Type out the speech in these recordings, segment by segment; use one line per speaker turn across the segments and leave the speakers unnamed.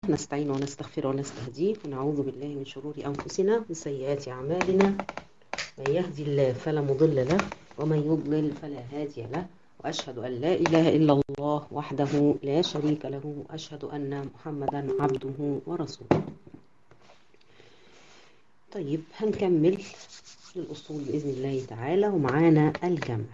نستعين ونستغفر ونستهديه ونعوذ بالله من شرور أنفسنا ومن سيئات أعمالنا من يهدي الله فلا مضل له ومن يضلل فلا هادي له وأشهد أن لا إله إلا الله وحده لا شريك له وأشهد أن محمدا عبده ورسوله طيب هنكمل الأصول بإذن الله تعالى ومعانا الجمع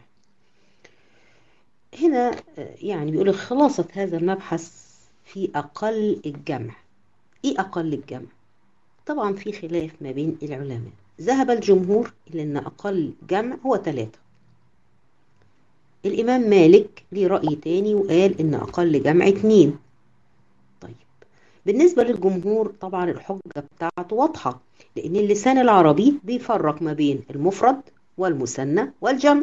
هنا يعني بيقول خلاصة هذا المبحث في أقل الجمع إيه أقل الجمع؟ طبعا في خلاف ما بين العلماء ذهب الجمهور إلى أن أقل جمع هو ثلاثة الإمام مالك ليه رأي تاني وقال إن أقل جمع اتنين طيب بالنسبة للجمهور طبعا الحجة بتاعته واضحة لأن اللسان العربي بيفرق ما بين المفرد والمثنى والجمع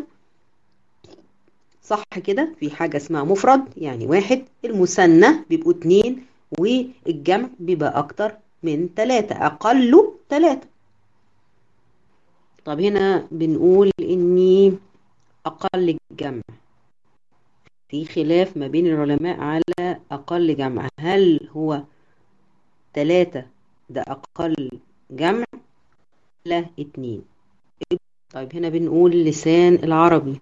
صح كده في حاجة اسمها مفرد يعني واحد المثنى بيبقوا اتنين والجمع بيبقى أكتر من تلاتة أقله تلاتة طب هنا بنقول إني أقل الجمع في خلاف ما بين العلماء على أقل جمع هل هو تلاتة ده أقل جمع لا اتنين طيب هنا بنقول لسان العربي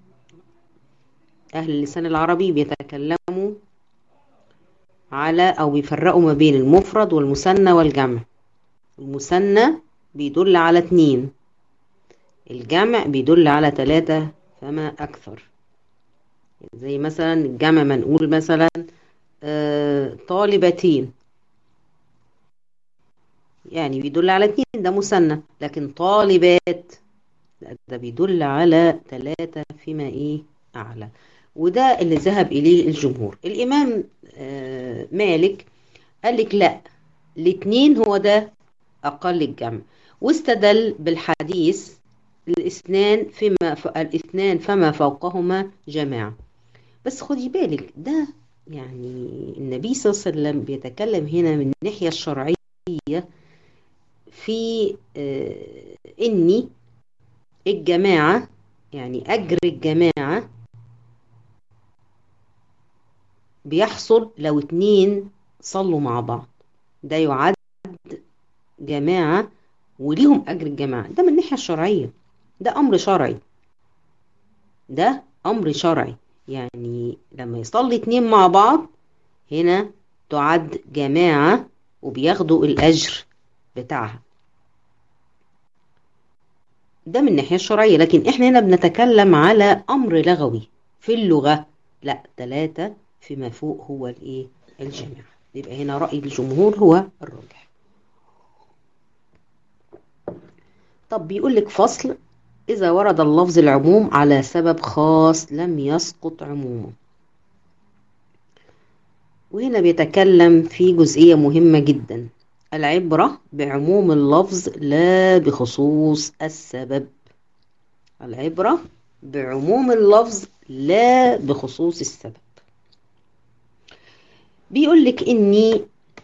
أهل اللسان العربي بيتكلموا على أو بيفرقوا ما بين المفرد والمثنى والجمع المثنى بيدل على اتنين الجمع بيدل على تلاتة فما أكثر زي مثلا الجمع ما نقول مثلا آه طالبتين يعني بيدل على اتنين ده مثنى لكن طالبات ده بيدل على تلاتة فيما ايه أعلى وده اللي ذهب إليه الجمهور الإمام آه مالك قال لك لا الاثنين هو ده أقل الجمع واستدل بالحديث الاثنان فيما الاثنان فما فوقهما جماعة بس خدي بالك ده يعني النبي صلى الله عليه وسلم بيتكلم هنا من الناحية الشرعية في آه إني الجماعة يعني أجر الجماعة بيحصل لو اتنين صلوا مع بعض ده يعد جماعة وليهم أجر الجماعة ده من الناحية الشرعية ده أمر شرعي ده أمر شرعي يعني لما يصلي اتنين مع بعض هنا تعد جماعة وبياخدوا الأجر بتاعها ده من الناحية الشرعية لكن احنا هنا بنتكلم على أمر لغوي في اللغة لا ثلاثة فيما فوق هو الايه الجماعة يبقى هنا رأي الجمهور هو الراجح طب بيقول لك فصل إذا ورد اللفظ العموم على سبب خاص لم يسقط عمومه وهنا بيتكلم في جزئية مهمة جدا العبرة بعموم اللفظ لا بخصوص السبب العبرة بعموم اللفظ لا بخصوص السبب بيقول لك اني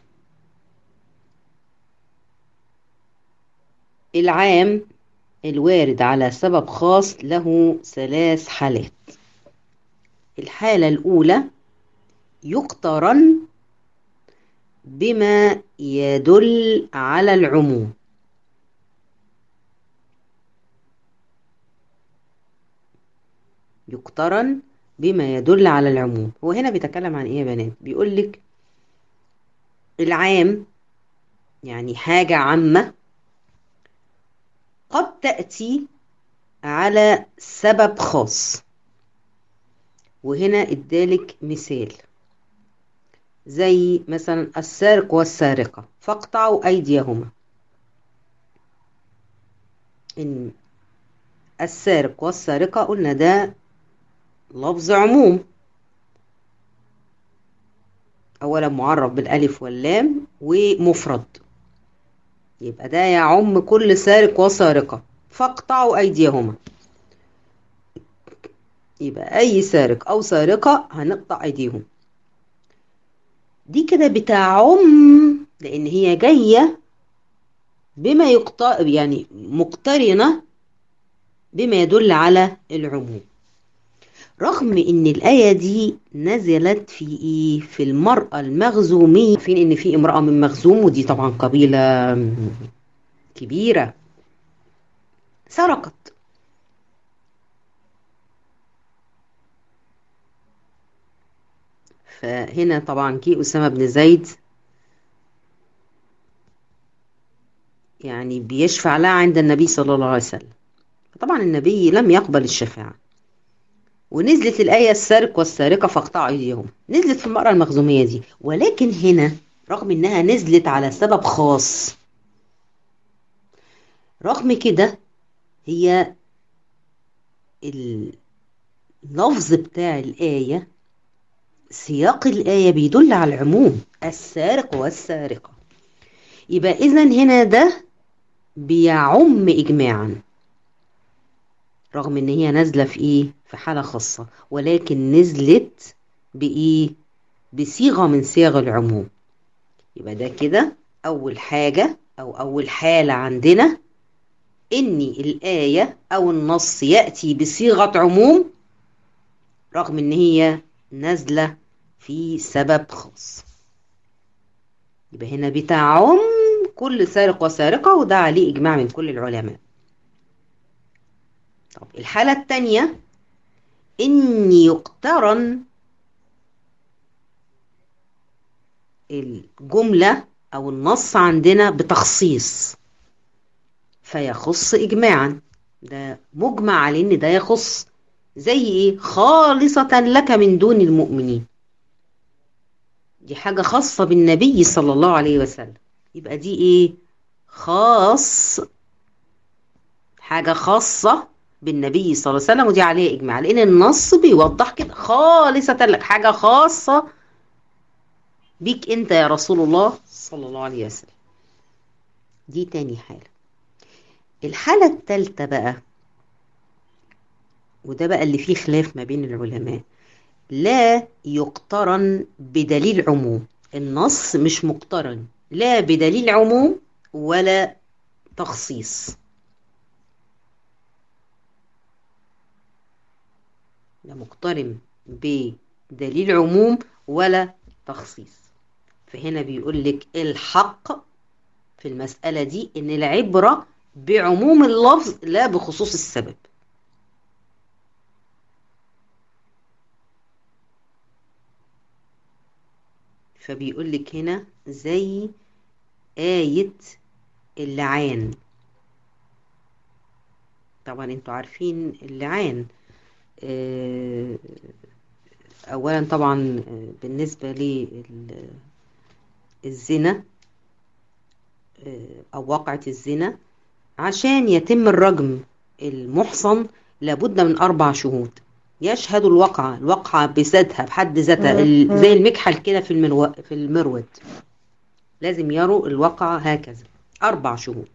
العام الوارد على سبب خاص له ثلاث حالات الحالة الأولى يقترن بما يدل على العموم يقترن بما يدل على العموم هو هنا بيتكلم عن ايه يا بنات بيقول لك العام يعني حاجة عامة قد تأتي على سبب خاص وهنا ادالك مثال زي مثلا السارق والسارقة فاقطعوا أيديهما إن السارق والسارقة قلنا ده لفظ عموم أولا معرف بالألف واللام ومفرد يبقى ده يعم كل سارق وسارقة فاقطعوا أيديهما يبقى أي سارق أو سارقة هنقطع أيديهم دي كده بتعم لان هي جايه بما يقطع يعني مقترنه بما يدل على العموم رغم ان الآية دي نزلت في ايه في المرأة المخزومية فين ان في امرأة من مخزوم ودي طبعا قبيلة كبيرة سرقت فهنا طبعا جه أسامة بن زيد يعني بيشفع لها عند النبي صلى الله عليه وسلم طبعا النبي لم يقبل الشفاعة ونزلت الآية السارق والسارقة فاقطعوا أيديهم نزلت في المرأة المخزومية دي ولكن هنا رغم إنها نزلت على سبب خاص رغم كده هي اللفظ بتاع الآية سياق الآية بيدل على العموم السارق والسارقة يبقى إذا هنا ده بيعم إجماعا رغم إن هي نازلة في إيه؟ في حالة خاصة ولكن نزلت بإيه؟ بصيغة من صيغ العموم يبقى ده كده أول حاجة أو أول حالة عندنا إن الآية أو النص يأتي بصيغة عموم رغم إن هي نازلة في سبب خاص يبقى هنا بتعم كل سارق وسارقة وده عليه إجماع من كل العلماء طب الحالة الثانية إن يقترن الجملة أو النص عندنا بتخصيص فيخص إجماعا ده مجمع عليه إن ده يخص زي إيه خالصة لك من دون المؤمنين دي حاجة خاصة بالنبي صلى الله عليه وسلم يبقى دي ايه خاص حاجة خاصة بالنبي صلى الله عليه وسلم ودي عليه إجماع لأن النص بيوضح كده خالصة لك حاجة خاصة بيك أنت يا رسول الله صلى الله عليه وسلم دي تاني حالة الحالة التالتة بقى وده بقى اللي فيه خلاف ما بين العلماء لا يقترن بدليل عموم النص مش مقترن لا بدليل عموم ولا تخصيص لا مقترن بدليل عموم ولا تخصيص فهنا بيقول لك الحق في المسألة دي إن العبرة بعموم اللفظ لا بخصوص السبب فبيقول لك هنا زي آية اللعان طبعا انتوا عارفين اللعان اولا طبعا بالنسبة للزنا او واقعة الزنا عشان يتم الرجم المحصن لابد من اربع شهود يشهد الواقعة الواقعة بذاتها بحد ذاتها زي المكحل كده في المرو... في المرود لازم يروا الواقعة هكذا أربع شهود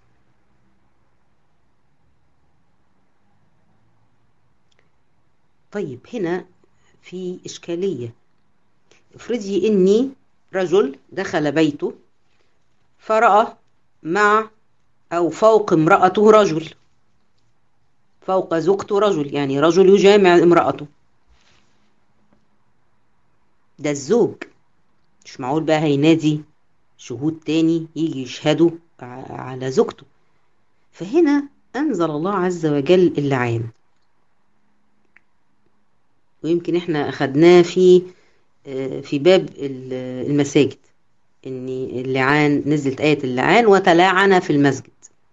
طيب هنا في إشكالية افرضي إني رجل دخل بيته فرأى مع أو فوق امرأته رجل فوق زوجته رجل يعني رجل يجامع امرأته ده الزوج مش معقول بقى هينادي شهود تاني يجي يشهدوا على زوجته فهنا أنزل الله عز وجل اللعان ويمكن احنا أخدناه في في باب المساجد ان اللعان نزلت آية اللعان وتلاعن في المسجد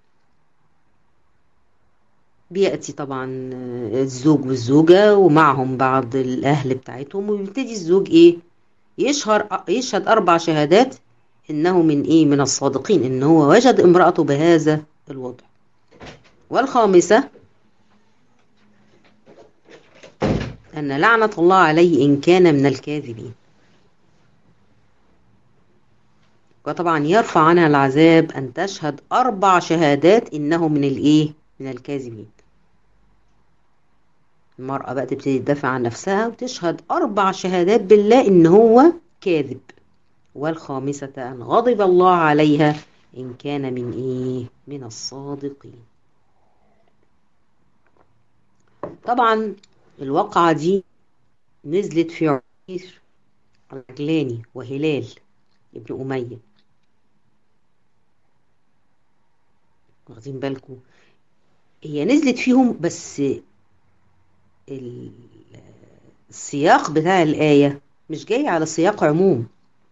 بيأتي طبعا الزوج والزوجة ومعهم بعض الأهل بتاعتهم ويبتدي الزوج إيه يشهر يشهد أربع شهادات إنه من إيه من الصادقين إن هو وجد امرأته بهذا الوضع والخامسة أن لعنة الله عليه إن كان من الكاذبين وطبعا يرفع عنها العذاب أن تشهد أربع شهادات إنه من الإيه من الكاذبين المرأة بقى تبتدي تدافع عن نفسها وتشهد أربع شهادات بالله إن هو كاذب والخامسة أن غضب الله عليها إن كان من إيه من الصادقين طبعا الواقعة دي نزلت في عمير العجلاني وهلال ابن أمية واخدين بالكم هي نزلت فيهم بس السياق بتاع الآية مش جاي على سياق عموم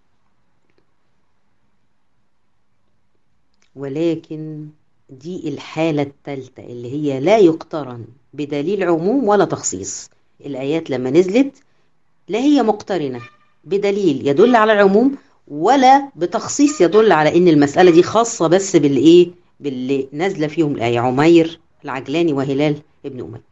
ولكن دي الحالة الثالثة اللي هي لا يقترن بدليل عموم ولا تخصيص الآيات لما نزلت لا هي مقترنة بدليل يدل على العموم ولا بتخصيص يدل على ان المسألة دي خاصة بس بالايه باللي نازلة فيهم الآية عمير العجلاني وهلال ابن أمية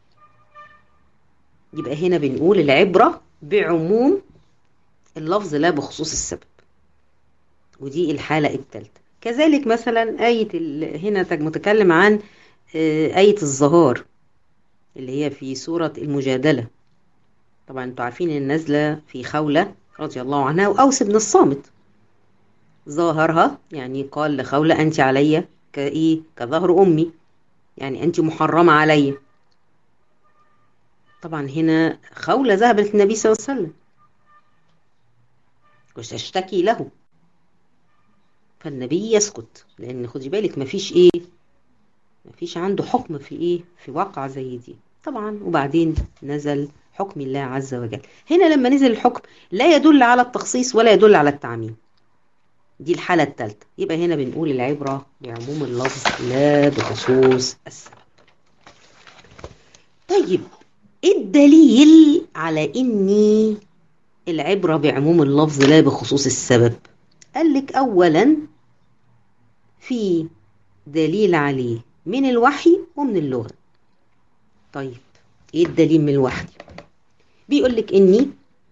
يبقى هنا بنقول العبرة بعموم اللفظ لا بخصوص السبب ودي الحالة الثالثة كذلك مثلا آية هنا متكلم عن آية الظهار اللي هي في سورة المجادلة طبعا انتوا عارفين ان نازلة في خولة رضي الله عنها وأوس بن الصامت ظاهرها يعني قال لخولة أنت علي كإيه كظهر أمي يعني أنت محرمة علي طبعا هنا خولة ذهبت للنبي صلى الله عليه وسلم وتشتكي له فالنبي يسكت لأن خدي بالك مفيش إيه مفيش عنده حكم في إيه في واقعة زي دي طبعا وبعدين نزل حكم الله عز وجل هنا لما نزل الحكم لا يدل على التخصيص ولا يدل على التعميم دي الحالة الثالثة يبقى هنا بنقول العبرة بعموم اللفظ لا بخصوص السبب طيب الدليل على اني العبرة بعموم اللفظ لا بخصوص السبب قال لك اولا في دليل عليه من الوحي ومن اللغة طيب ايه الدليل من الوحي بيقول لك اني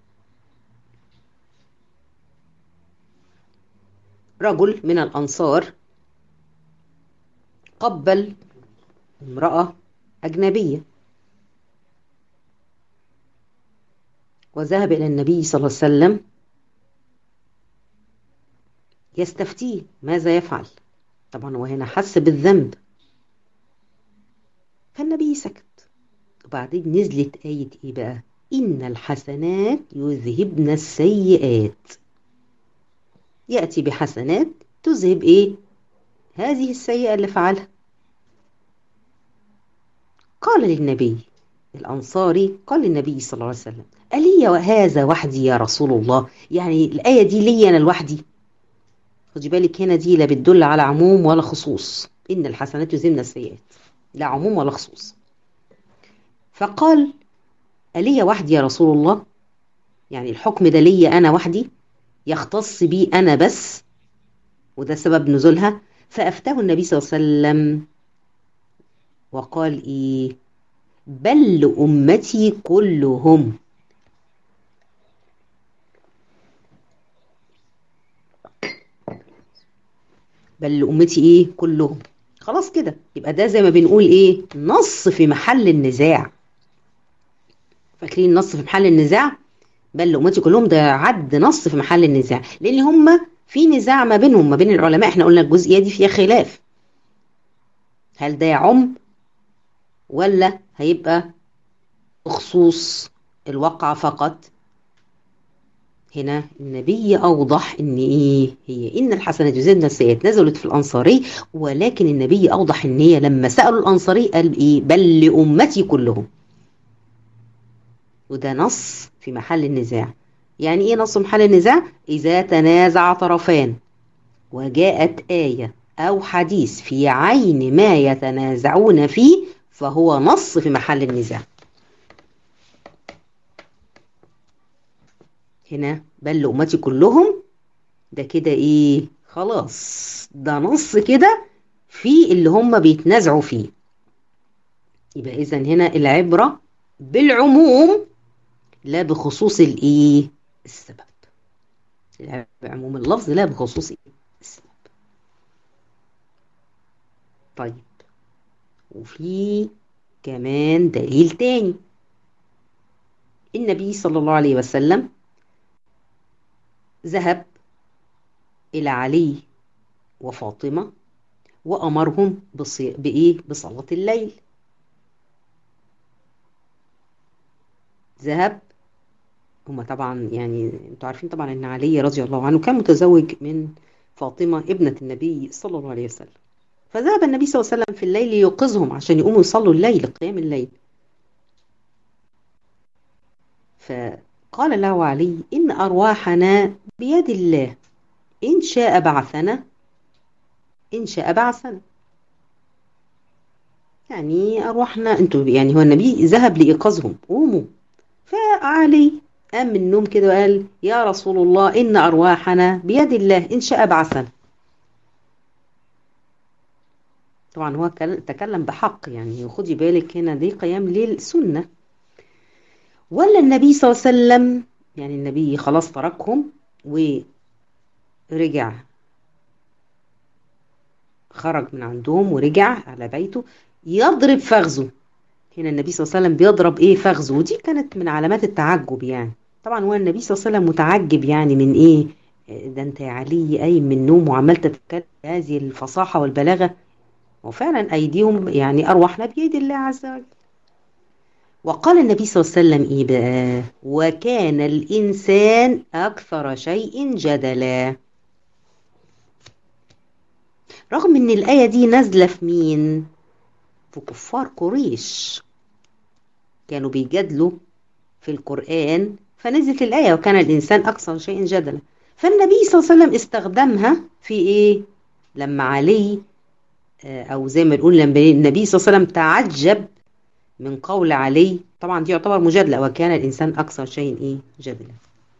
رجل من الانصار قبل امرأة أجنبية وذهب إلى النبي صلى الله عليه وسلم يستفتيه ماذا يفعل طبعا وهنا حس بالذنب فالنبي سكت وبعدين نزلت آية إيه بقى إن الحسنات يذهبن السيئات يأتي بحسنات تذهب إيه هذه السيئة اللي فعلها قال للنبي الأنصاري قال للنبي صلى الله عليه وسلم ألي وهذا وحدي يا رسول الله يعني الآية دي لي أنا لوحدي خدي بالك هنا دي لا بتدل على عموم ولا خصوص إن الحسنات يذهبن السيئات لا عموم ولا خصوص فقال ألي وحدي يا رسول الله يعني الحكم ده لي أنا وحدي يختص بي أنا بس وده سبب نزولها فأفتاه النبي صلى الله عليه وسلم وقال إيه بل لأمتي كلهم بل لأمتي إيه كلهم خلاص كده يبقى ده زي ما بنقول إيه نص في محل النزاع فاكرين النص في محل النزاع بل لأمتي كلهم ده عد نص في محل النزاع لأن هم في نزاع ما بينهم ما بين العلماء احنا قلنا الجزئية دي فيها خلاف هل ده يعم ولا هيبقى بخصوص الواقعة فقط هنا النبي أوضح إن إيه هي إن الحسنات يزيدن السيئات نزلت في الأنصاري ولكن النبي أوضح إن هي لما سألوا الأنصاري قال إيه بل لأمتي كلهم وده نص في محل النزاع يعني إيه نص محل النزاع إذا تنازع طرفان وجاءت آية أو حديث في عين ما يتنازعون فيه فهو نص في محل النزاع هنا بل لأمتي كلهم ده كده ايه خلاص ده نص كده في اللي هم بيتنازعوا فيه يبقى اذا هنا العبرة بالعموم لا بخصوص الايه السبب بعموم اللفظ لا بخصوص إيه؟ السبب طيب وفي كمان دليل تاني النبي صلى الله عليه وسلم ذهب إلى علي وفاطمة وأمرهم بصي... بإيه؟ بصلاة الليل ذهب هما طبعا يعني انتوا عارفين طبعا ان علي رضي الله عنه كان متزوج من فاطمة ابنة النبي صلى الله عليه وسلم فذهب النبي صلى الله عليه وسلم في الليل ليوقظهم عشان يقوموا يصلوا الليل قيام الليل فقال له علي إن أرواحنا بيد الله إن شاء بعثنا إن شاء بعثنا يعني أرواحنا أنتوا يعني هو النبي ذهب لإيقاظهم قوموا فعلي قام من النوم كده وقال يا رسول الله إن أرواحنا بيد الله إن شاء بعثنا طبعا هو تكلم بحق يعني خدي بالك هنا دي قيام ليل سنة ولا النبي صلى الله عليه وسلم يعني النبي خلاص تركهم ورجع خرج من عندهم ورجع على بيته يضرب فخذه هنا النبي صلى الله عليه وسلم بيضرب ايه فخذه ودي كانت من علامات التعجب يعني طبعا هو النبي صلى الله عليه وسلم متعجب يعني من ايه ده انت يا علي قايم من النوم وعمال تتكلم هذه الفصاحه والبلاغه وفعلا ايديهم يعني ارواحنا بيد الله عز وجل وقال النبي صلى الله عليه وسلم ايه بقى وكان الانسان اكثر شيء جدلا رغم ان الايه دي نازله في مين في كفار قريش كانوا بيجادلوا في القرآن فنزلت الآية وكان الإنسان أكثر شيء جدلا فالنبي صلى الله عليه وسلم استخدمها في إيه لما علي أو زي ما نقول لما النبي صلى الله عليه وسلم تعجب من قول علي طبعا دي يعتبر مجادلة وكان الإنسان أكثر شيء إيه جدلا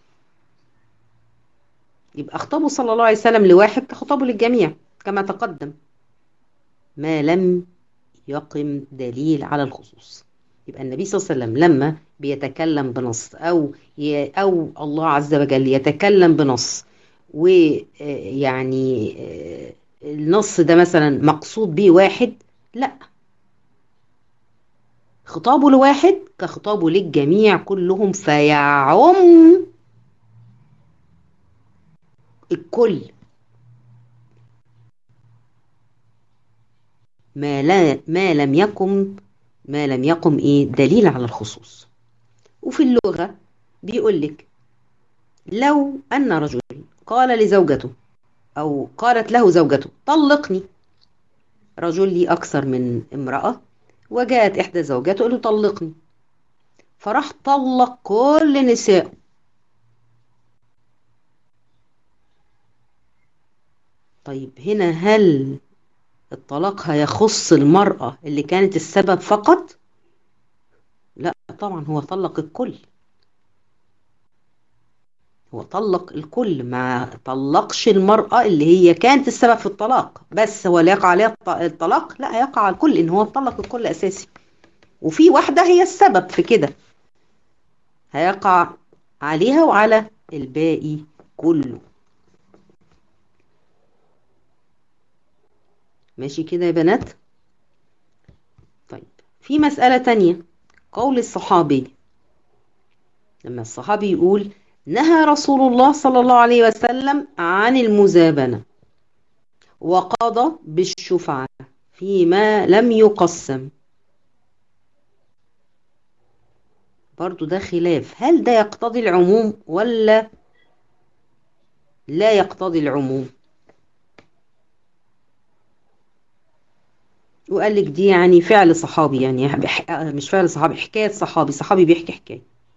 يبقى خطابه صلى الله عليه وسلم لواحد كخطابه للجميع كما تقدم ما لم يقم دليل على الخصوص يبقى النبي صلى الله عليه وسلم لما بيتكلم بنص او ي... او الله عز وجل يتكلم بنص ويعني النص ده مثلا مقصود به واحد لا خطابه لواحد كخطابه للجميع كلهم فيعم الكل ما لا ما لم يقم ما لم يقم ايه دليل على الخصوص وفي اللغة بيقول لك لو أن رجل قال لزوجته أو قالت له زوجته طلقني رجل لي أكثر من امرأة وجاءت إحدى زوجاته له طلقني فراح طلق كل نسائه طيب هنا هل الطلاق هيخص المرأة اللي كانت السبب فقط لا طبعا هو طلق الكل هو طلق الكل ما طلقش المرأة اللي هي كانت السبب في الطلاق بس هو اللي يقع عليها الطلاق لا هيقع على الكل ان هو طلق الكل اساسي وفي واحدة هي السبب في كده هيقع عليها وعلى الباقي كله ماشي كده يا بنات طيب في مسألة تانية قول الصحابي لما الصحابي يقول نهى رسول الله صلى الله عليه وسلم عن المزابنة وقضى بالشفعة فيما لم يقسم برضو ده خلاف هل ده يقتضي العموم ولا لا يقتضي العموم وقال لك دي يعني فعل صحابي يعني مش فعل صحابي حكاية صحابي صحابي بيحكي حكاية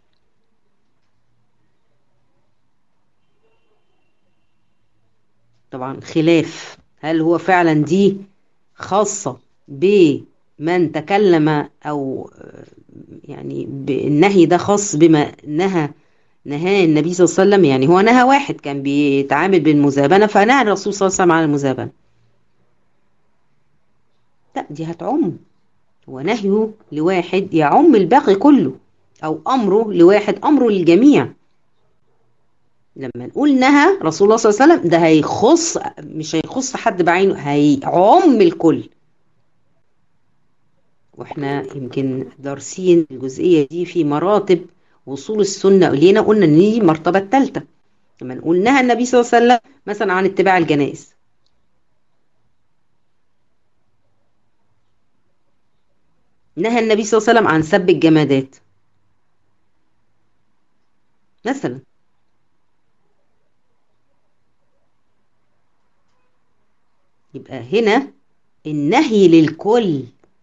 طبعا خلاف هل هو فعلا دي خاصة بمن تكلم أو يعني النهي ده خاص بما نهى نهى النبي صلى الله عليه وسلم يعني هو نهى واحد كان بيتعامل بالمزابنة فنهى الرسول صلى الله عليه وسلم عن المزابنة لا دي هتعم هو نهيه لواحد يعم الباقي كله أو أمره لواحد أمره للجميع لما نقول نهى رسول الله صلى الله عليه وسلم ده هيخص مش هيخص حد بعينه هيعم الكل واحنا يمكن دارسين الجزئية دي في مراتب وصول السنة إلينا قلنا ان دي المرتبة الثالثة لما نقول نهى النبي صلى الله عليه وسلم مثلا عن اتباع الجنائز نهى النبي صلى الله عليه وسلم عن سب الجمادات مثلا يبقى هنا النهي للكل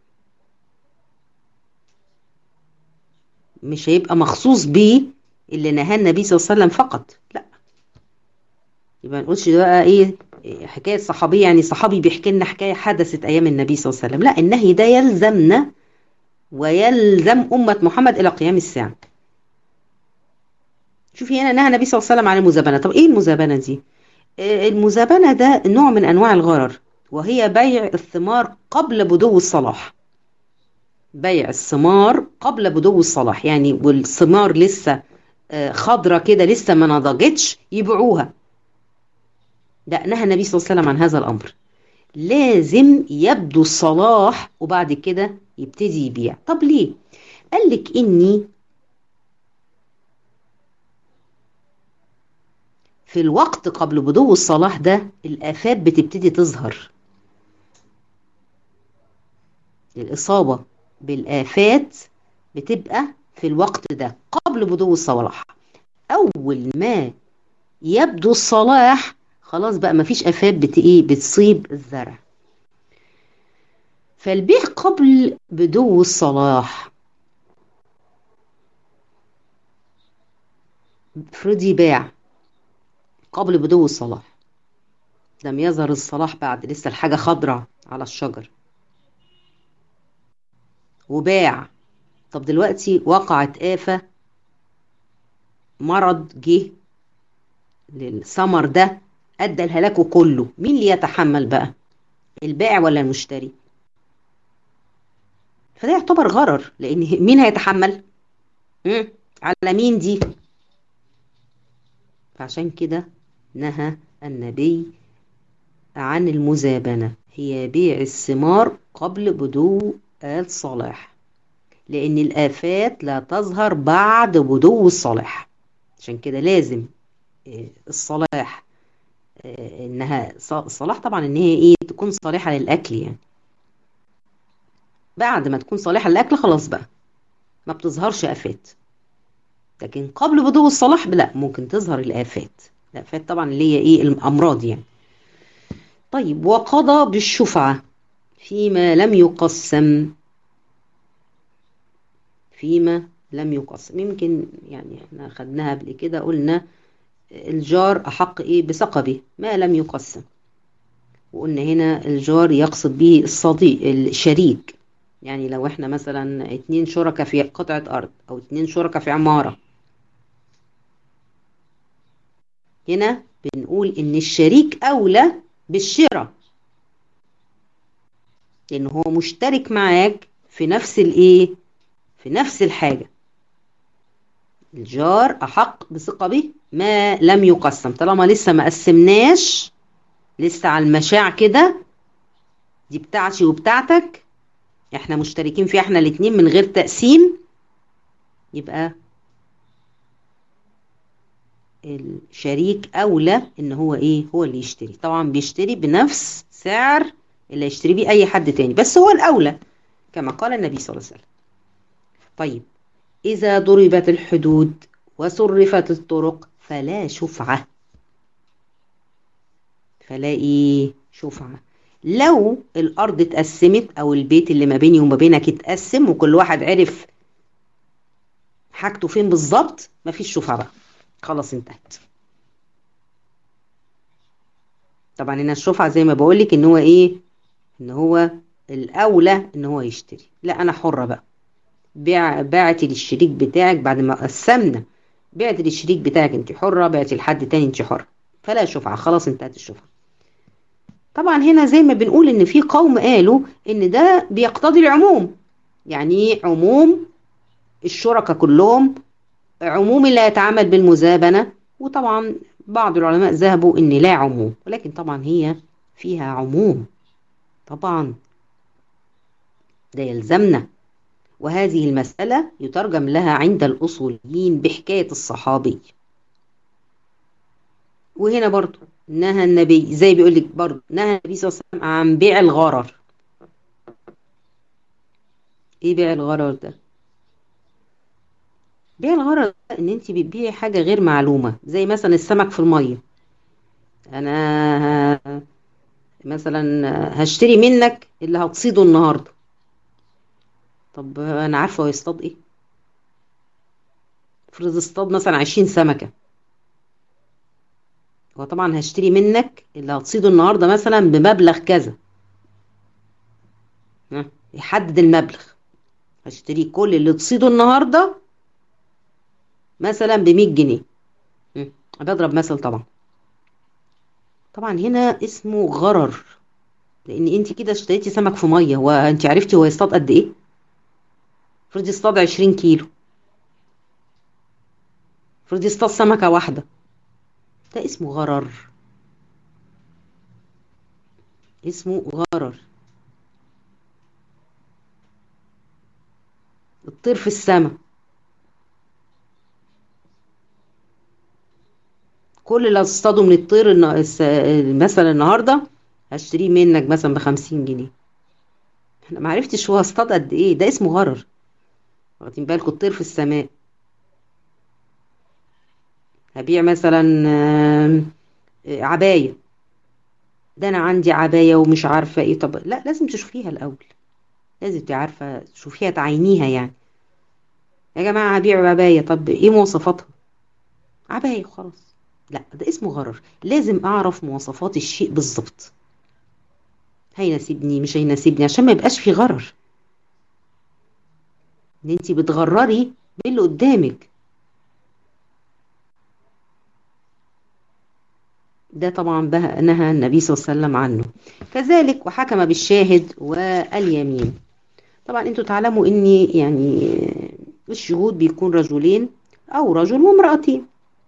مش هيبقى مخصوص بيه اللي نهى النبي صلى الله عليه وسلم فقط لا يبقى ما نقولش بقى ايه حكايه صحابيه يعني صحابي بيحكي لنا حكايه حدثت ايام النبي صلى الله عليه وسلم لا النهي ده يلزمنا ويلزم امه محمد الى قيام الساعه شوفي هنا نهى النبي صلى الله عليه وسلم عن المزابنه طب ايه المزابنه دي المزابنه ده نوع من انواع الغرر وهي بيع الثمار قبل بدو الصلاح بيع الثمار قبل بدو الصلاح يعني والثمار لسه خضرة كده لسه ما نضجتش يبيعوها لا نهى النبي صلى الله عليه وسلم عن هذا الأمر لازم يبدو الصلاح وبعد كده يبتدي يبيع طب ليه قال لك إني في الوقت قبل بدو الصلاح ده الآفات بتبتدي تظهر الإصابة بالآفات بتبقى في الوقت ده قبل بدو الصلاح أول ما يبدو الصلاح خلاص بقى مفيش آفات بت إيه بتصيب الزرع فالبيع قبل بدو الصلاح افرضي باع قبل بدو الصلاح لم يظهر الصلاح بعد لسه الحاجة خضرة على الشجر وباع طب دلوقتي وقعت آفة مرض جه للثمر ده أدى الهلاكه كله مين اللي يتحمل بقى البائع ولا المشتري فده يعتبر غرر لأن مين هيتحمل مم. على مين دي فعشان كده نهى النبي عن المزابنة هي بيع الثمار قبل بدو الصلاح لأن الآفات لا تظهر بعد بدو الصلاح عشان كده لازم الصلاح انها الصلاح طبعا ان هي ايه تكون صالحه للاكل يعني بعد ما تكون صالحه للاكل خلاص بقى ما بتظهرش افات لكن قبل بدو الصلاح لا ممكن تظهر الافات الافات طبعا اللي هي ايه الامراض يعني طيب وقضى بالشفعه فيما لم يقسم فيما لم يقسم يمكن يعني احنا خدناها قبل كده قلنا الجار أحق إيه بثقبه ما لم يقسم وقلنا هنا الجار يقصد به الصديق الشريك يعني لو احنا مثلا اتنين شركاء في قطعة أرض أو اتنين شركاء في عمارة هنا بنقول إن الشريك أولى بالشراء لأن هو مشترك معاك في نفس الإيه في نفس الحاجة الجار أحق بثقبه ما لم يقسم طالما لسه ما قسمناش لسه على المشاع كده دي بتاعتي وبتاعتك احنا مشتركين فيها احنا الاتنين من غير تقسيم يبقى الشريك اولى ان هو ايه هو اللي يشتري طبعا بيشتري بنفس سعر اللي يشتري بيه اي حد تاني بس هو الاولى كما قال النبي صلى الله عليه وسلم طيب اذا ضربت الحدود وصرفت الطرق فلا شفعة فلا ايه شفعة لو الارض اتقسمت او البيت اللي ما بيني وما بينك اتقسم وكل واحد عرف حاجته فين بالظبط مفيش شفعة بقى خلاص انتهت طبعا هنا الشفعة زي ما بقولك ان هو ايه ان هو الاولى ان هو يشتري لا انا حرة بقى بيع بعتي للشريك بتاعك بعد ما قسمنا بعت للشريك بتاعك انت حرة بعتي لحد تاني انت حرة فلا شفعة خلاص انتهت الشفعة طبعا هنا زي ما بنقول ان في قوم قالوا ان ده بيقتضي العموم يعني عموم الشركاء كلهم عموم اللي يتعامل بالمزابنة وطبعا بعض العلماء ذهبوا ان لا عموم ولكن طبعا هي فيها عموم طبعا ده يلزمنا وهذه المسألة يترجم لها عند الأصوليين بحكاية الصحابي وهنا برضو نهى النبي زي بيقول لك برضو نهى النبي صلى الله عليه وسلم عن بيع الغرر ايه بيع الغرر ده بيع الغرر ان انت بتبيعي حاجة غير معلومة زي مثلا السمك في المية انا مثلا هشتري منك اللي هتصيده النهاردة طب انا عارفة هو يصطاد ايه افرض اصطاد مثلا عشرين سمكة هو طبعا هشتري منك اللي هتصيده النهاردة مثلا بمبلغ كذا يحدد المبلغ هشتري كل اللي تصيده النهارده مثلا ب 100 جنيه بضرب مثل طبعا طبعا هنا اسمه غرر لان انت كده اشتريتي سمك في ميه وانت عرفتي هو يصطاد قد ايه افرضي اصطاد 20 كيلو افرضي اصطاد سمكه واحده ده اسمه غرر اسمه غرر الطير في السماء كل اللي هتصطاده من الطير مثلا النهارده هشتريه منك مثلا بخمسين جنيه انا معرفتش هو اصطاد قد ايه ده اسمه غرر واخدين بالكم الطير في السماء هبيع مثلا عباية ده انا عندي عباية ومش عارفة ايه طب لا لازم تشوفيها الاول لازم تبقي عارفة تشوفيها تعينيها يعني يا جماعة هبيع عباية طب ايه مواصفاتها عباية خلاص لا ده اسمه غرر لازم اعرف مواصفات الشيء بالظبط هيناسبني مش هيناسبني عشان ما يبقاش في غرر ان انت بتغرري باللي قدامك ده طبعا نهى النبي صلى الله عليه وسلم عنه كذلك وحكم بالشاهد واليمين طبعا انتوا تعلموا ان يعني الشهود بيكون رجلين او رجل وامرأتين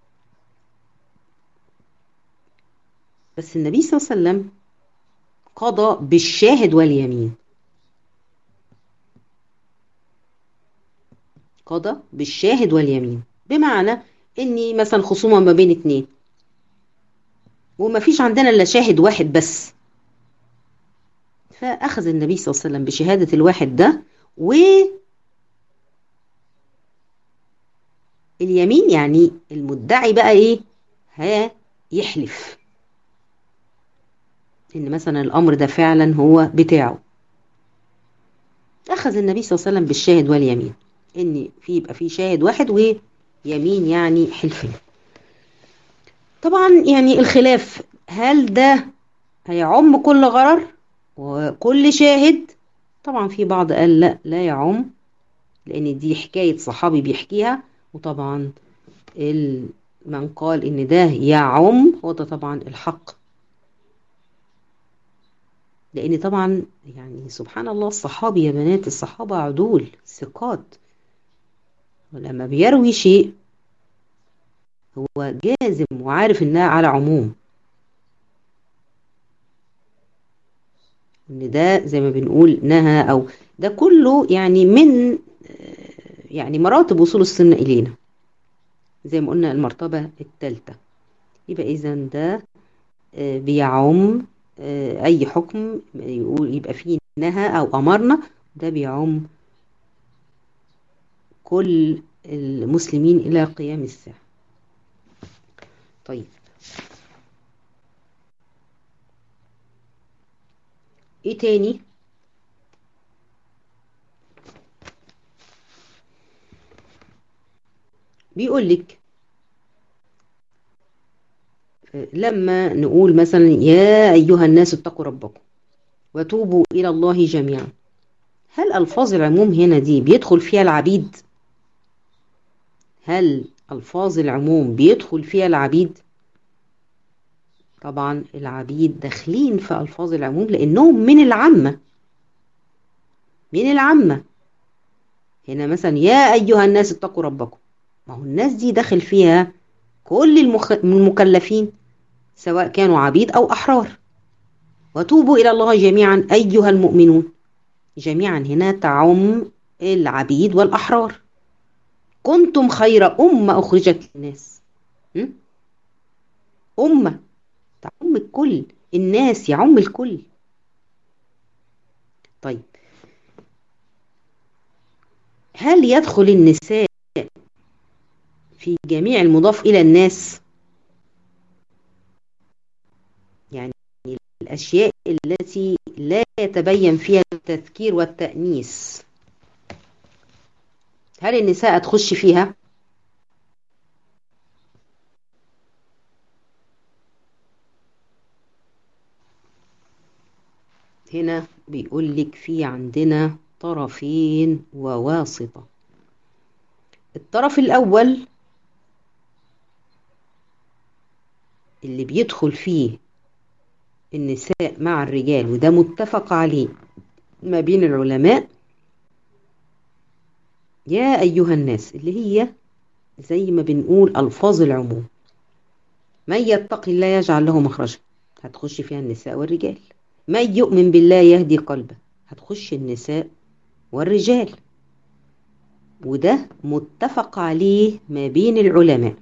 بس النبي صلى الله عليه وسلم قضى بالشاهد واليمين قضى بالشاهد واليمين بمعنى اني مثلا خصومه ما بين اتنين وما فيش عندنا الا شاهد واحد بس فاخذ النبي صلى الله عليه وسلم بشهاده الواحد ده و اليمين يعني المدعي بقى ايه ها يحلف ان مثلا الامر ده فعلا هو بتاعه اخذ النبي صلى الله عليه وسلم بالشاهد واليمين ان في يبقى في شاهد واحد ويمين يعني حلفين طبعا يعني الخلاف هل ده هيعم كل غرر وكل شاهد طبعا في بعض قال لا لا يعم لان دي حكاية صحابي بيحكيها وطبعا من قال ان ده يعم هو ده طبعا الحق لان طبعا يعني سبحان الله الصحابي يا بنات الصحابة عدول ثقات ولما بيروي شيء هو جازم وعارف انها على عموم ان ده زي ما بنقول نهى او ده كله يعني من يعني مراتب وصول السنة الينا زي ما قلنا المرتبة الثالثة يبقى اذا ده بيعم اي حكم يقول يبقى فيه نهى او امرنا ده بيعم كل المسلمين الى قيام الساعه طيب ايه تاني بيقول لك لما نقول مثلا يا ايها الناس اتقوا ربكم وتوبوا الى الله جميعا هل الفاظ العموم هنا دي بيدخل فيها العبيد هل الفاظ العموم بيدخل فيها العبيد طبعا العبيد داخلين في الفاظ العموم لانهم من العامه من العامه هنا مثلا يا ايها الناس اتقوا ربكم ما هو الناس دي داخل فيها كل المخ... المكلفين سواء كانوا عبيد او احرار وتوبوا الى الله جميعا ايها المؤمنون جميعا هنا تعم العبيد والاحرار كنتم خير أمة أخرجت للناس أمة تعم الكل الناس يعم الكل طيب هل يدخل النساء في جميع المضاف إلى الناس يعني الأشياء التي لا يتبين فيها التذكير والتأنيس هل النساء تخش فيها؟ هنا بيقول لك في عندنا طرفين وواسطة الطرف الأول اللي بيدخل فيه النساء مع الرجال وده متفق عليه ما بين العلماء يا أيها الناس اللي هي زي ما بنقول ألفاظ العموم من يتقي الله يجعل له مخرجا هتخش فيها النساء والرجال من يؤمن بالله يهدي قلبه هتخش النساء والرجال وده متفق عليه ما بين العلماء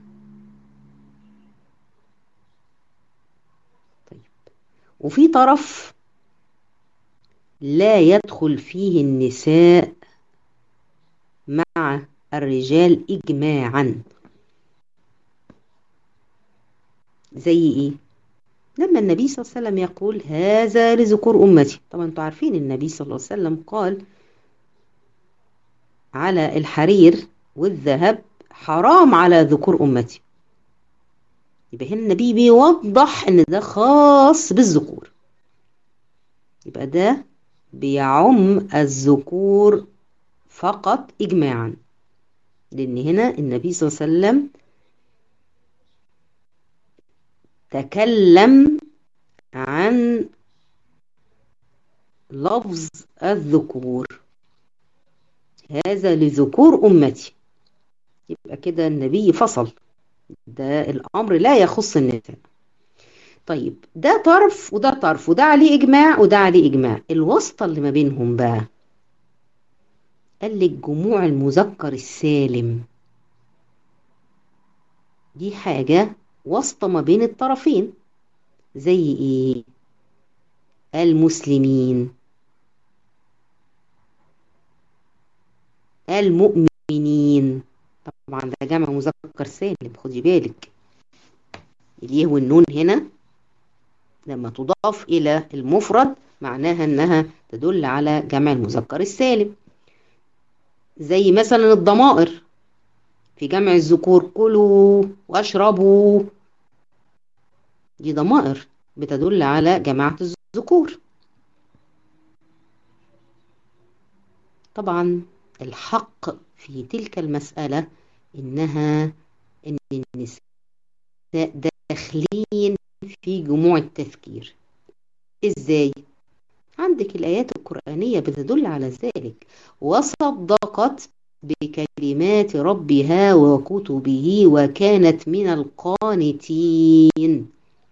طيب وفي طرف لا يدخل فيه النساء مع الرجال إجماعا زي إيه؟ لما النبي صلى الله عليه وسلم يقول هذا لذكور أمتي طبعا انتوا عارفين النبي صلى الله عليه وسلم قال على الحرير والذهب حرام على ذكور أمتي يبقى هنا النبي بيوضح ان ده خاص بالذكور يبقى ده بيعم الذكور فقط إجماعا لأن هنا النبي صلى الله عليه وسلم تكلم عن لفظ الذكور هذا لذكور أمتي يبقى كده النبي فصل ده الأمر لا يخص النساء طيب ده طرف وده طرف وده عليه إجماع وده عليه إجماع الواسطة اللي ما بينهم بقى قال لك جموع المذكر السالم دي حاجة واسطة ما بين الطرفين زي ايه المسلمين المؤمنين طبعا ده جمع مذكر سالم خدي بالك اليه والنون هنا لما تضاف الى المفرد معناها انها تدل على جمع المذكر السالم زي مثلا الضمائر في جمع الذكور كلوا واشربوا دي ضمائر بتدل على جماعة الذكور طبعا الحق في تلك المسألة إنها إن النساء داخلين في جموع التذكير إزاي؟ عندك الآيات القرآنية بتدل على ذلك وصدقت بكلمات ربها وكتبه وكانت من القانتين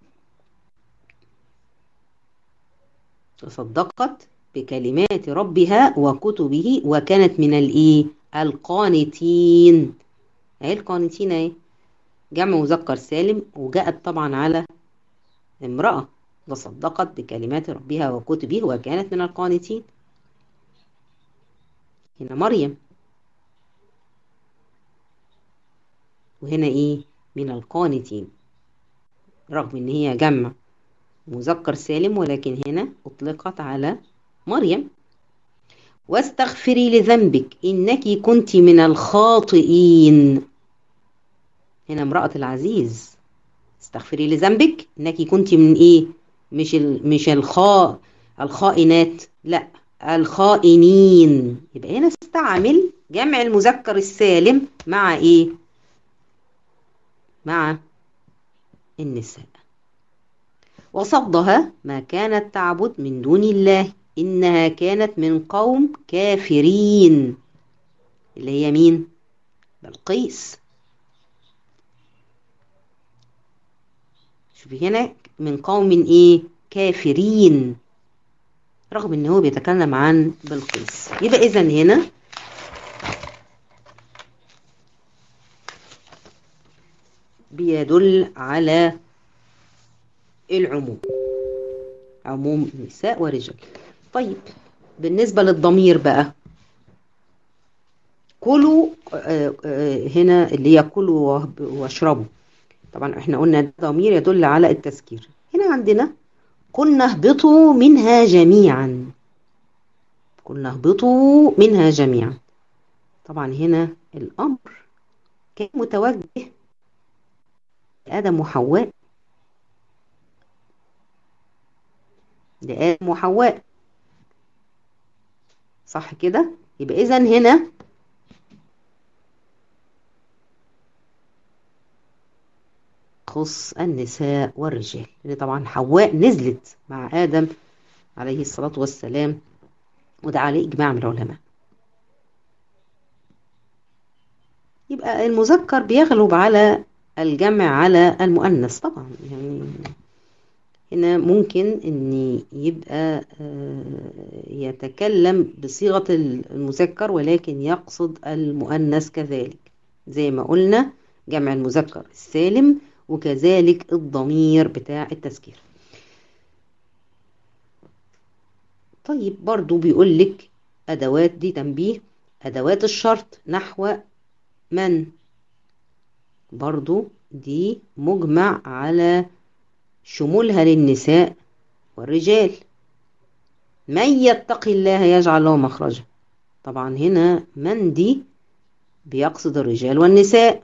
وصدقت بكلمات ربها وكتبه وكانت من الايه القانتين اهي القانتين اهي جمع مذكر سالم وجاءت طبعا على امرأة وصدقت بكلمات ربها وكتبه وكانت من القانتين هنا مريم وهنا ايه من القانتين رغم ان هي جمع مذكر سالم ولكن هنا اطلقت على مريم واستغفري لذنبك انك كنت من الخاطئين هنا امرأة العزيز استغفري لذنبك انك كنت من ايه مش ال مش الخاء الخائنات لا الخائنين يبقى هنا استعمل جمع المذكر السالم مع ايه مع النساء وصدها ما كانت تعبد من دون الله إنها كانت من قوم كافرين اللي هي مين بلقيس شوفي هنا من قوم ايه كافرين رغم ان هو بيتكلم عن بلقيس يبقى اذا هنا بيدل على العموم عموم نساء ورجال طيب بالنسبة للضمير بقى كلوا آه، آه، هنا اللي هي كلوا وهب- واشربوا طبعا احنا قلنا الضمير يدل على التذكير هنا عندنا قلنا اهبطوا منها جميعا قلنا اهبطوا منها جميعا طبعا هنا الأمر كان متوجه لآدم وحواء لآدم وحواء صح كده يبقى إذا هنا خص النساء والرجال لأن طبعا حواء نزلت مع آدم عليه الصلاة والسلام وده عليه إجماع من العلماء يبقى المذكر بيغلب على الجمع على المؤنث طبعا يعني هنا ممكن ان يبقى آه، يتكلم بصيغة المذكر ولكن يقصد المؤنث كذلك زي ما قلنا جمع المذكر السالم وكذلك الضمير بتاع التذكير طيب برضو بيقول لك أدوات دي تنبيه أدوات الشرط نحو من برضو دي مجمع على شمولها للنساء والرجال من يتق الله يجعل له مخرجا طبعا هنا من دي بيقصد الرجال والنساء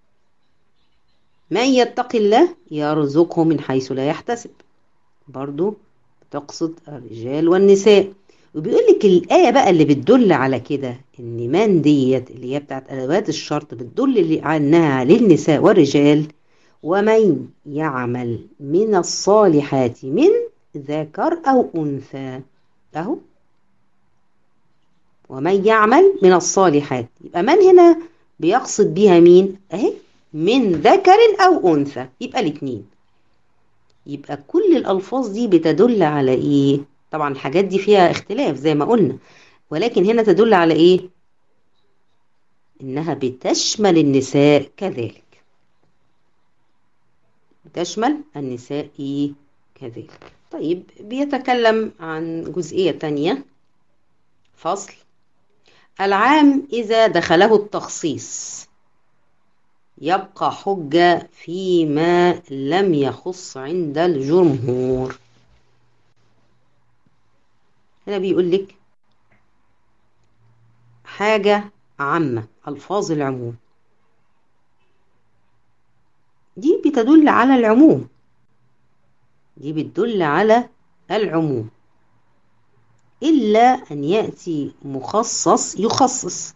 من يتق الله يرزقه من حيث لا يحتسب برضو تقصد الرجال والنساء وبيقول لك الآية بقى اللي بتدل على كده إن من ديت اللي هي بتاعت أدوات الشرط بتدل اللي عنها للنساء والرجال ومن يعمل من الصالحات من ذكر أو أنثى أهو ومن يعمل من الصالحات يبقى من هنا بيقصد بيها مين أهي من ذكر أو أنثى يبقى الاتنين يبقى كل الألفاظ دي بتدل على إيه طبعا الحاجات دي فيها اختلاف زي ما قلنا ولكن هنا تدل على إيه إنها بتشمل النساء كذلك بتشمل النساء إيه كذلك طيب بيتكلم عن جزئية تانية فصل العام إذا دخله التخصيص يبقى حجة فيما لم يخص عند الجمهور هنا بيقول لك حاجة عامة ألفاظ العموم دي بتدل على العموم دي بتدل على العموم إلا أن يأتي مخصص يخصص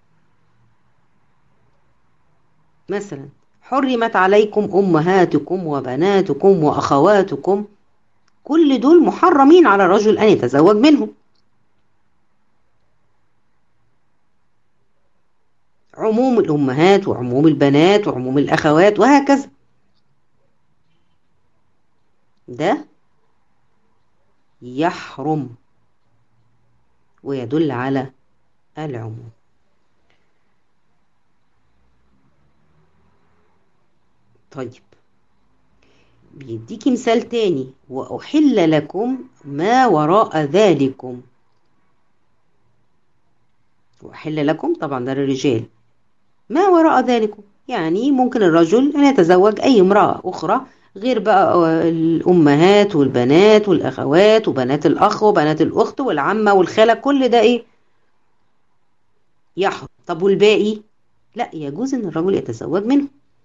مثلا حرمت عليكم أمهاتكم وبناتكم وأخواتكم كل دول محرمين على الرجل أن يتزوج منهم عموم الأمهات وعموم البنات وعموم الأخوات وهكذا ده يحرم ويدل على العموم طيب بيديكي مثال تاني وأحل لكم ما وراء ذلكم وأحل لكم طبعا ده للرجال ما وراء ذلكم يعني ممكن الرجل أن يتزوج أي امرأة أخرى غير بقى الأمهات والبنات والأخوات وبنات الأخ وبنات الأخت والعمة والخالة كل ده إيه يحرم طب والباقي لا يجوز أن الرجل يتزوج منه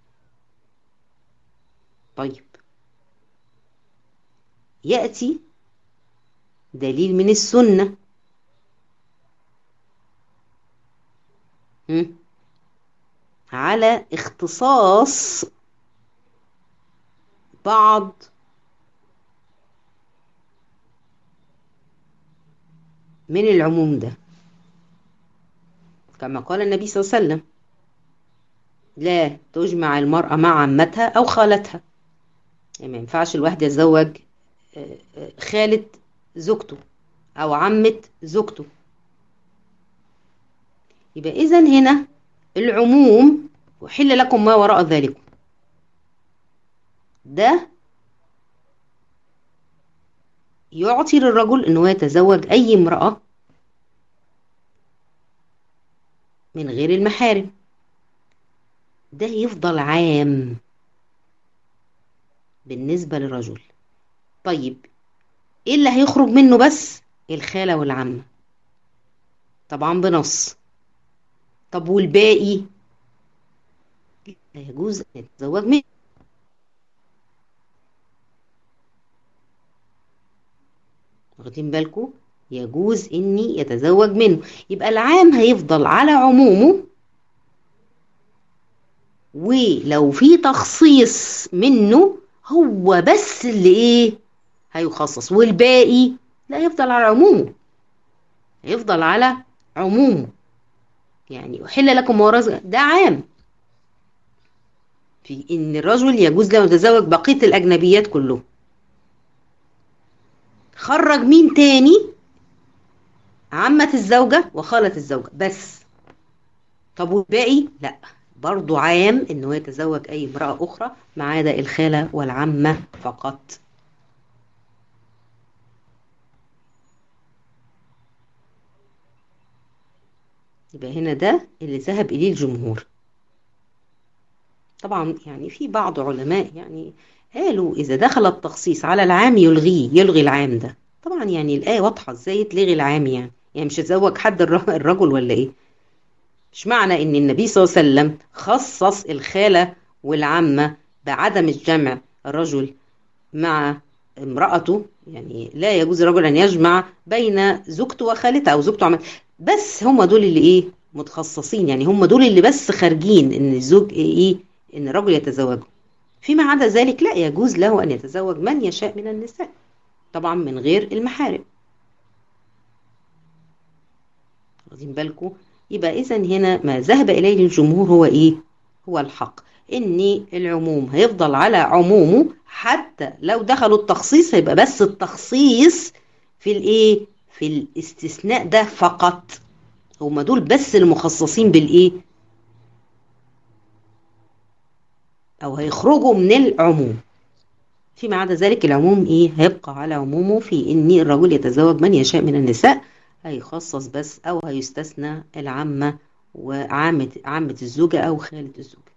طيب يأتي دليل من السنة م? على اختصاص بعض من العموم ده كما قال النبي صلى الله عليه وسلم لا تجمع المرأة مع عمتها أو خالتها يعني ما ينفعش الواحد يتزوج خالة زوجته أو عمة زوجته يبقى إذا هنا العموم وحل لكم ما وراء ذلك ده يعطي للرجل أنه يتزوج أي امرأة من غير المحارم ده يفضل عام بالنسبة للرجل طيب ايه اللي هيخرج منه بس الخالة والعمة طبعا بنص طب والباقي لا يجوز ان يتزوج منه واخدين بالكم يجوز اني يتزوج منه يبقى العام هيفضل على عمومه ولو في تخصيص منه هو بس اللي ايه هيخصص والباقي لا يفضل على عمومه يفضل على عمومه يعني أحل لكم وراء ده عام في إن الرجل يجوز له يتزوج بقية الأجنبيات كلهم خرج مين تاني عمة الزوجة وخالة الزوجة بس طب والباقي لا برضو عام انه يتزوج اي امرأة اخرى ما عدا الخالة والعمة فقط يبقى هنا ده اللي ذهب اليه الجمهور طبعا يعني في بعض علماء يعني قالوا اذا دخل التخصيص على العام يلغيه يلغي العام ده طبعا يعني الايه واضحه ازاي تلغي العام يعني يعني مش هتزوج حد الرجل ولا ايه مش معنى ان النبي صلى الله عليه وسلم خصص الخاله والعمه بعدم الجمع الرجل مع امرأته يعني لا يجوز الرجل أن يجمع بين زوجته وخالتها أو زوجته عمل بس هم دول اللي إيه متخصصين يعني هم دول اللي بس خارجين إن الزوج إيه إن الرجل يتزوجه فيما عدا ذلك لا يجوز له أن يتزوج من يشاء من النساء طبعا من غير المحارم واخدين بالكم يبقى إذا هنا ما ذهب إليه الجمهور هو إيه هو الحق ان العموم هيفضل على عمومه حتى لو دخلوا التخصيص هيبقى بس التخصيص في الايه في الاستثناء ده فقط هما دول بس المخصصين بالايه او هيخرجوا من العموم فيما عدا ذلك العموم ايه هيبقى على عمومه في ان الرجل يتزوج من يشاء من النساء هيخصص بس او هيستثنى العمة وعامة عامة الزوجة او خالة الزوجة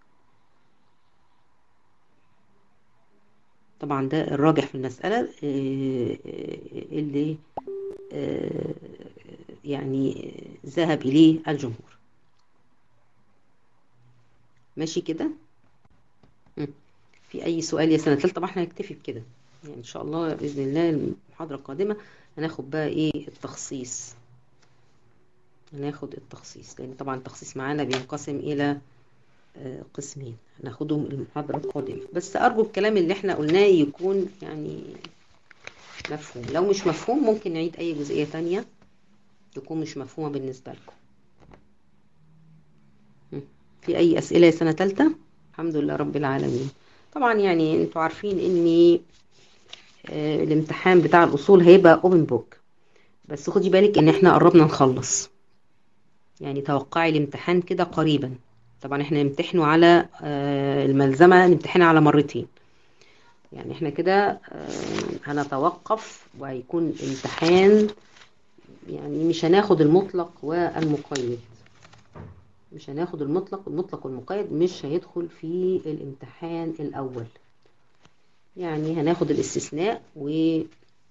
طبعا ده الراجح في المسألة اللي يعني ذهب إليه الجمهور ماشي كده في أي سؤال يا سنة ثالثة طبعا احنا هنكتفي بكده يعني إن شاء الله بإذن الله المحاضرة القادمة هناخد بقى إيه التخصيص هناخد التخصيص لأن طبعا التخصيص معانا بينقسم إلى قسمين هناخدهم المحاضرة القادمة بس أرجو الكلام اللي احنا قلناه يكون يعني مفهوم لو مش مفهوم ممكن نعيد أي جزئية تانية تكون مش مفهومة بالنسبة لكم في أي أسئلة يا سنة تالتة الحمد لله رب العالمين طبعا يعني انتوا عارفين ان آه الامتحان بتاع الأصول هيبقى اوبن بوك بس خدي بالك ان احنا قربنا نخلص يعني توقعي الامتحان كده قريبا طبعا احنا نمتحنه على الملزمة نمتحنها على مرتين يعني احنا كده هنتوقف وهيكون امتحان يعني مش هناخد المطلق والمقيد مش هناخد المطلق المطلق والمقيد مش هيدخل في الامتحان الأول يعني هناخد الاستثناء و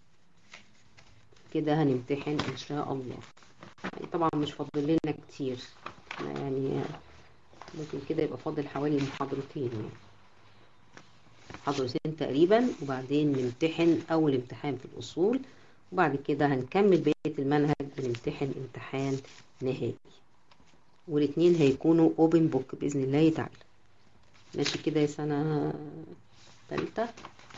كده هنمتحن إن شاء الله يعني طبعا مش فاضل لنا كتير يعني ممكن كده يبقى فاضل حوالي محاضرتين يعني محاضرتين تقريبا وبعدين نمتحن أول امتحان في الأصول وبعد كده هنكمل بقية المنهج ونمتحن امتحان نهائي والاتنين هيكونوا اوبن بوك بإذن الله تعالى ماشي كده يا سنة تالتة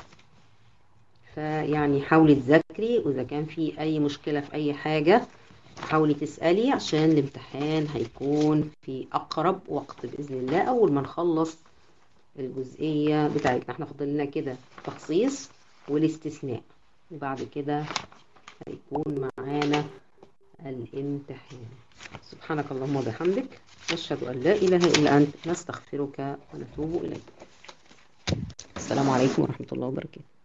فيعني حاولي تذاكري وإذا كان في أي مشكلة في أي حاجة حاولي تسألي عشان الامتحان هيكون في أقرب وقت بإذن الله أول ما نخلص الجزئية بتاعتنا احنا فاضل لنا كده تخصيص والاستثناء وبعد كده هيكون معانا الامتحان سبحانك اللهم وبحمدك نشهد أن لا إله إلا أنت نستغفرك ونتوب إليك السلام عليكم ورحمة الله وبركاته